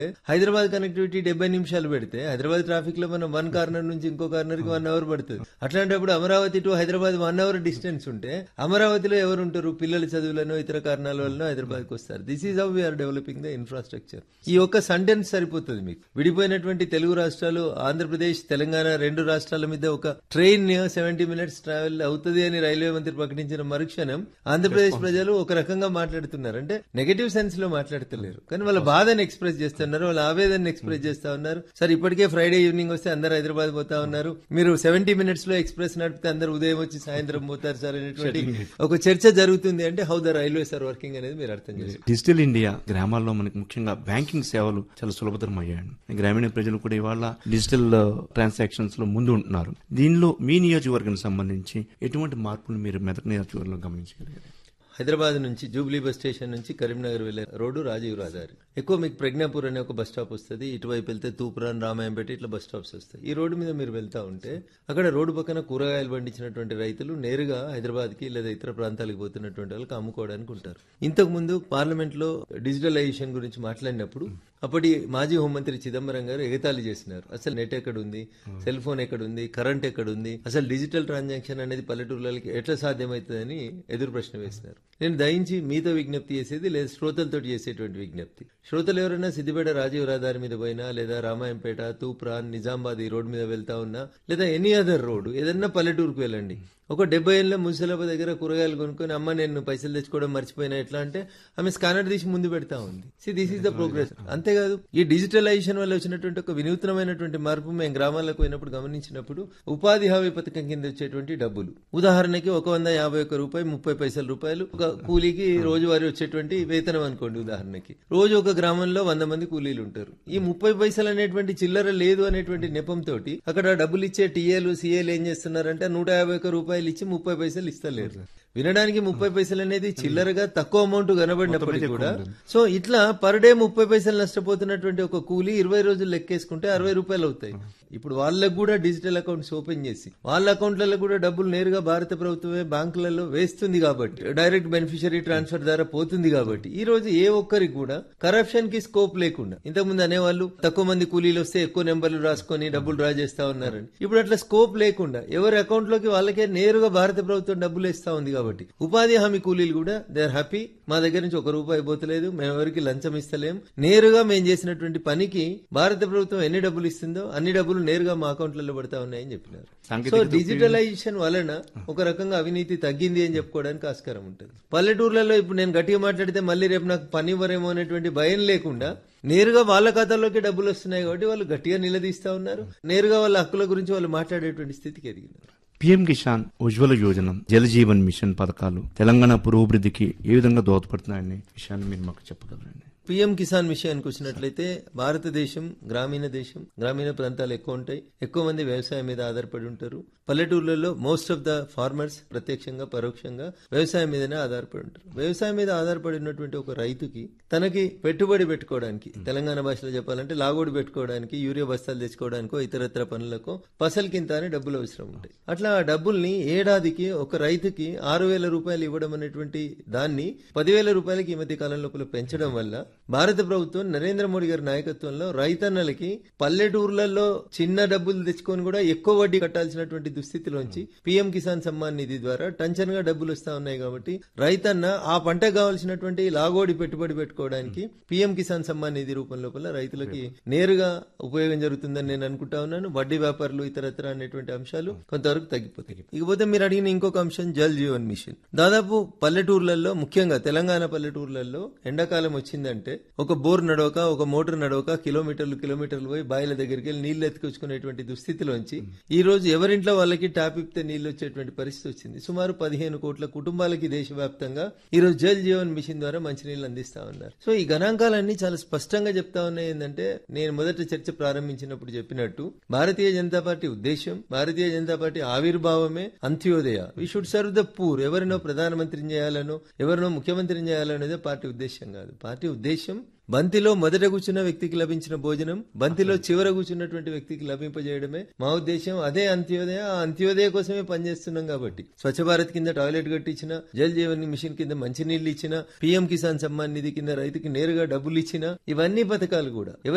Hyderabad connectivity డెబ్బై నిమిషాలు పెడితే హైదరాబాద్ ట్రాఫిక్ లో మనం వన్ కార్నర్ నుంచి ఇంకో కార్నర్ కి వన్ అవర్ పడుతుంది అట్లాంటప్పుడు Amaravati to Hyderabad one hour distance ఉంటే అమరావతిలో ఎవరు ఉంటారు పిల్లల చదువులను ఇతర కారణాల వల్ల హైదరాబాద్ కి వస్తారు this is how we are developing the infrastructure ఈ ఒక్క సెంటెన్స్ సరిపోతుంది మీకు విడిపోయినటువంటి తెలుగు రాష్ట్రాలు ఆంధ్రప్రదేశ్ తెలంగాణ రెండు రాష్ట్రాల మీద ఒక ట్రైన్ సెవెంటీ మినిట్స్ ట్రావెల్ అవుతుంది అని రైల్వే మంత్రి ప్రకటించిన మరుక్షణం ఆంధ్రప్రదేశ్ ప్రజలు ఒక రకంగా మాట్లాడుతున్నారు అంటే నెగటివ్ సెన్స్ లో మాట్లాడతలేరు కానీ వాళ్ళ బాధను ఎక్స్ప్రెస్ చేస్తున్నారు వాళ్ళ ఆవేదన ఎక్స్ప్రెస్ చేస్తా ఉన్నారు సార్ ఇప్పటికే ఫ్రైడే ఈవినింగ్ వస్తే అందరు హైదరాబాద్ పోతా ఉన్నారు మీరు సెవెంటీ మినిట్స్ లో ఎక్స్ప్రెస్ నడిపితే అందరు ఉదయం వచ్చి సాయంత్రం పోతారు సార్ అనేటువంటి ఒక చర్చ జరుగుతుంది అంటే how the railways are working అనేది మీరు అర్థం చేసుకోవాలి డిజిటల్ ఇండియా గ్రామాల్లో మనకి ముఖ్యంగా బ్యాంకింగ్ సేవలు చాలా సులభతరం అయ్యాయి గ్రామీణ ప్రజలు కూడా ఇవాళ డిజిటల్ ట్రాన్సాక్షన్స్ లో ముందు ఉంటున్నారు దీనిలో మీ నియోజకవర్గానికి సంబంధించి ఎటువంటి మార్పులు మీరు మెదక్ నియోజకవర్గంలో గమనించగలిగారు హైదరాబాద్ నుంచి జూబ్లీ బస్ స్టేషన్ నుంచి కరీంనగర్ వెళ్లే రోడ్డు రాజీవ్ రహదారి ఎక్కువ మీకు ప్రజ్ఞాపూర్ అనే ఒక బస్ స్టాప్ వస్తుంది ఇటువైపు వెళ్తే తూపురాన్ రామాయంపేట ఇట్లా బస్ స్టాప్స్ వస్తాయి ఈ రోడ్డు మీద మీరు వెళ్తా ఉంటే అక్కడ రోడ్డు పక్కన కూరగాయలు పండించినటువంటి రైతులు నేరుగా హైదరాబాద్ కి లేదా ఇతర ప్రాంతాలకు పోతున్నటువంటి వాళ్ళకి అమ్ముకోవడానికి ఉంటారు ఇంతకు ముందు పార్లమెంట్ లో డిజిటలైజేషన్ గురించి మాట్లాడినప్పుడు అప్పటి మాజీ హోంమంత్రి చిదంబరం గారు ఎగతాళి చేసినారు అసలు నెట్ ఎక్కడ ఉంది సెల్ ఫోన్ ఎక్కడ ఉంది కరెంట్ ఎక్కడ ఉంది అసలు డిజిటల్ ట్రాన్సాక్షన్ అనేది పల్లెటూర్లకి ఎట్లా సాధ్యమవుతుందని ఎదురు ప్రశ్న వేసినారు నేను దయించి మీతో విజ్ఞప్తి చేసేది లేదా శ్రోతలతో చేసేటువంటి విజ్ఞప్తి శ్రోతలు ఎవరైనా సిద్దిపేట రాజీవ్ రహదారి మీద పోయినా లేదా రామాయంపేట తూప్రాన్ నిజామాబాద్ ఈ రోడ్డు మీద వెళ్తా ఉన్నా లేదా ఎనీ అదర్ రోడ్డు ఏదన్నా పల్లెటూరుకు వెళ్ళండి ఒక డెబ్బై ఏళ్ళ ముసలప్ప దగ్గర కూరగాయలు కొనుక్కొని అమ్మ నేను పైసలు తెచ్చుకోవడం మర్చిపోయినా ఎట్లా అంటే ఆమె స్కానర్ తీసి ముందు పెడతా ఉంది see this is the progress అంతేకాదు ఈ డిజిటలైజేషన్ వల్ల వచ్చినటువంటి ఒక వినూత్నమైనటువంటి మార్పు మేము గ్రామాలకు పోయినప్పుడు గమనించినప్పుడు ఉపాధి హామీ పథకం కింద వచ్చేటువంటి డబ్బులు ఉదాహరణకి ఒక వంద యాభై ఒక్క రూపాయి ముప్పై పైసల రూపాయలు ఒక కూలీకి రోజువారీ వచ్చేటువంటి వేతనం అనుకోండి ఉదాహరణకి రోజు ఒక గ్రామంలో వంద మంది కూలీలు ఉంటారు ఈ ముప్పై పైసలు అనేటువంటి చిల్లర లేదు అనేటువంటి నెపంతో అక్కడ డబ్బులు ఇచ్చే టీఏలు సీఏలు ఏం చేస్తున్నారంటే నూట యాభై ఒక్క రూపాయలు ఇచ్చి ముప్పై పైసలు ఇస్తలేరు వినడానికి ముప్పై పైసలు అనేది చిల్లరగా తక్కువ అమౌంట్ కనబడినప్పటికీ కూడా సో ఇట్లా పర్ డే ముప్పై పైసలు నష్టపోతున్నటువంటి ఒక కూలీ ఇరవై రోజులు లెక్కేసుకుంటే అరవై రూపాయలు అవుతాయి ఇప్పుడు వాళ్ళకు కూడా డిజిటల్ అకౌంట్స్ ఓపెన్ చేసి వాళ్ళ అకౌంట్లలో కూడా డబ్బులు నేరుగా భారత ప్రభుత్వమే బ్యాంకులలో వేస్తుంది కాబట్టి డైరెక్ట్ బెనిఫిషరీ ట్రాన్స్ఫర్ ద్వారా పోతుంది కాబట్టి ఈ రోజు ఏ ఒక్కరికి కూడా కరప్షన్ కి స్కోప్ లేకుండా ఇంతకుముందు అనేవాళ్ళు తక్కువ మంది కూలీలు వస్తే ఎక్కువ నెంబర్లు రాసుకొని డబ్బులు డ్రా చేస్తా ఉన్నారని ఇప్పుడు అట్లా స్కోప్ లేకుండా ఎవరి అకౌంట్ లోకి వాళ్ళకే నేరుగా భారత ప్రభుత్వం డబ్బులు ఇస్తా ఉంది కాబట్టి ఉపాధి హామీ కూలీలు కూడా దే ఆర్ హ్యాపీ మా దగ్గర నుంచి ఒక రూపాయి పోతలేదు మేము ఎవరికి లంచం ఇస్తలేం నేరుగా మేము చేసినటువంటి పనికి భారత ప్రభుత్వం ఎన్ని డబ్బులు ఇస్తుందో అన్ని డబ్బులు నేరుగా మా అకౌంట్లలో పడతా ఉన్నాయని చెప్పినారు సో సాంకేతికత డిజిటలైజేషన్ వలన ఒక రకంగా అవినీతి తగ్గింది అని చెప్పుకోవడానికి ఆస్కారం ఉంటుంది పల్లెటూర్లలో ఇప్పుడు నేను గట్టిగా మాట్లాడితే మళ్ళీ రేపు నాకు పని ఇవ్వరేమో అనేటువంటి భయం లేకుండా నేరుగా వాళ్ళ ఖాతాలోకి డబ్బులు వస్తున్నాయి కాబట్టి వాళ్ళు గట్టిగా నిలదీస్తా ఉన్నారు నేరుగా వాళ్ళ హక్కుల గురించి వాళ్ళు మాట్లాడేటువంటి స్థితికి ఎదిగినారు పిఎం కిసాన్ ఉజ్వల యోజన జల జీవన్ మిషన్ పథకాలు తెలంగాణ పురోభివృద్ధికి ఏ విధంగా దోహదపడుతున్నాయనే విషయాన్ని మీరు మాకు చెప్పగలరండి పిఎం కిసాన్ విషయానికి వచ్చినట్లయితే భారతదేశం గ్రామీణ దేశం గ్రామీణ ప్రాంతాలు ఎక్కువ ఉంటాయి ఎక్కువ మంది వ్యవసాయం మీద ఆధారపడి ఉంటారు పల్లెటూర్లలో మోస్ట్ ఆఫ్ ద ఫార్మర్స్ ప్రత్యక్షంగా పరోక్షంగా వ్యవసాయం మీదనే ఆధారపడి ఉంటారు వ్యవసాయం మీద ఆధారపడి ఉన్నటువంటి ఒక రైతుకి తనకి పెట్టుబడి పెట్టుకోవడానికి తెలంగాణ భాషలో చెప్పాలంటే లాగోడు పెట్టుకోవడానికి యూరియా బస్తాలు తెచ్చుకోవడానికో ఇతరత్ర పనులకో పసల్ కింద అని డబ్బులు అవసరం ఉంటాయి అట్లా ఆ డబ్బుల్ని ఏడాదికి ఒక రైతుకి ఆరు వేల రూపాయలు ఇవ్వడం అనేటువంటి దాన్ని పదివేల రూపాయలకి ఈ మధ్య కాలం లోపల పెంచడం వల్ల భారత ప్రభుత్వం నరేంద్ర మోడీ గారి నాయకత్వంలో రైతన్నలకి పల్లెటూర్లలో చిన్న డబ్బులు తెచ్చుకొని కూడా ఎక్కువ వడ్డీ కట్టాల్సినటువంటి దుస్థితిలోంచి పీఎం కిసాన్ సమ్మాన్ నిధి ద్వారా టంచన్ గా డబ్బులు వస్తా ఉన్నాయి కాబట్టి రైతన్న ఆ పంటకు కావాల్సినటువంటి లాగోడి పెట్టుబడి పెట్టుకోవడానికి పీఎం కిసాన్ సమ్మాన్ నిధి రూపం లోపల రైతులకి నేరుగా ఉపయోగం జరుగుతుందని నేను అనుకుంటా ఉన్నాను వడ్డీ వ్యాపారులు ఇతరత్ర అనేటువంటి అంశాలు కొంతవరకు తగ్గిపోతాయి ఇకపోతే మీరు అడిగిన ఇంకొక అంశం జల్ జీవన్ మిషన్ దాదాపు పల్లెటూర్లలో ముఖ్యంగా తెలంగాణ పల్లెటూర్లలో ఎండాకాలం వచ్చిందంటే ఒక బోర్ నడవక ఒక మోటార్ నడవక కిలోమీటర్లు కిలోమీటర్లు పోయి బాయిల దగ్గరికి వెళ్ళి నీళ్లు ఎత్తుకొచ్చుకునేటువంటి దుస్థితిలోంచి ఈ రోజు ఎవరింట్లో వాళ్ళకి ట్యాప్ ఇప్పితే నీళ్లు వచ్చేటువంటి పరిస్థితి వచ్చింది సుమారు పదిహేను కోట్ల కుటుంబాలకి దేశవ్యాప్తంగా ఈ రోజు జల్ జీవన్ మిషన్ ద్వారా మంచినీళ్ళు అందిస్తా ఉన్నారు సో ఈ గణాంకాలన్నీ చాలా స్పష్టంగా చెప్తా ఉన్నాయి ఏంటంటే నేను మొదట చర్చ ప్రారంభించినప్పుడు చెప్పినట్టు భారతీయ జనతా పార్టీ ఉద్దేశం భారతీయ జనతా పార్టీ ఆవిర్భావమే Antyodaya we should serve the poor ఎవరినో ప్రధానమంత్రిని చేయాలనో ఎవరినో ముఖ్యమంత్రిని చేయాలనేదే పార్టీ ఉద్దేశం కాదు పార్టీ ఉద్దేశం బంతిలో మొదట కూర్చున్న వ్యక్తికి లభించిన భోజనం బంతిలో చివర కూర్చున్నటువంటి వ్యక్తికి లభింపజేయడమే మా ఉద్దేశం అదే అంత్యోదయ ఆ అంత్యోదయ కోసమే పనిచేస్తున్నాం కాబట్టి స్వచ్ఛ భారత్ కింద టాయిలెట్ కట్టించిన జల్ జీవన్ మిషన్ కింద మంచినీళ్లు ఇచ్చిన పీఎం కిసాన్ సమ్మాన్ నిధి కింద రైతుకి నేరుగా డబ్బులు ఇచ్చిన ఇవన్నీ పథకాలు కూడా ఎవరి